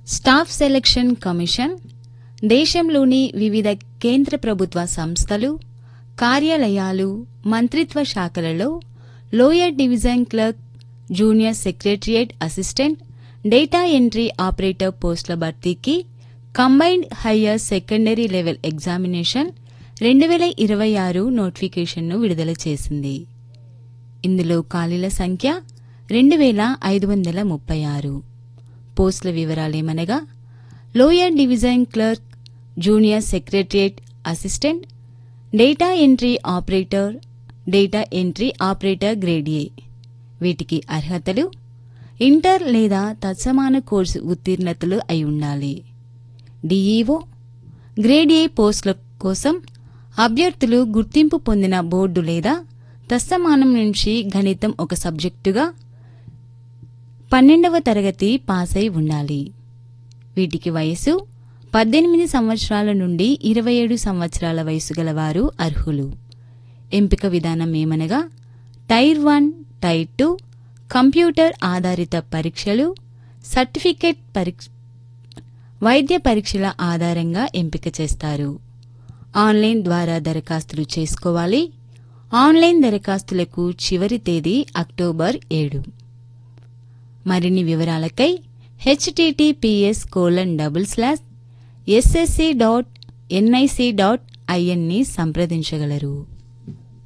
staff selection commission దేశంలోని వివిధ కేంద్ర ప్రభుత్వ సంస్థలు కార్యాలయాలు మంత్రిత్వ శాఖలలో lower division clerk junior secretariat assistant data entry operator పోస్టుల భర్తీకి combined higher secondary level examination రెండు వేల ఇరవై ఆరు నోటిఫికేషన్ను విడుదల చేసింది ఇందులో ఖాళీల సంఖ్య రెండు వేల ఐదు వందల ముప్పై ఆరు పోస్టుల వివరాలేమనగా lower division clerk junior secretariat assistant data entry operator data entry operator grade A వీటికి అర్హతలు ఇంటర్ లేదా తత్సమాన కోర్సు ఉత్తీర్ణతలు అయి ఉండాలి డిఈఓ గ్రేడ్ ఏ పోస్టుల కోసం అభ్యర్థులు గుర్తింపు పొందిన బోర్డు లేదా తత్సమానం నుంచి గణితం ఒక సబ్జెక్టుగా పన్నెండవ తరగతి పాస్ అయి ఉండాలి వీటికి వయసు పద్దెనిమిది సంవత్సరాల నుండి ఇరవై ఏడు సంవత్సరాల వయసు గలవారు అర్హులు ఎంపిక విధానం ఏమనగా tier one tier two computer ఆధారిత పరీక్షలు సర్టిఫికేట్ పరీక్ష వైద్య పరీక్షల ఆధారంగా ఎంపిక చేస్తారు ఆన్లైన్ ద్వారా దరఖాస్తులు చేసుకోవాలి ఆన్లైన్ దరఖాస్తులకు చివరి తేదీ అక్టోబర్ ఏడు మరిన్ని వివరాలకై HTTPS colon double slash SSC dot NIC dot ఐఎన్ని సంప్రదించగలరు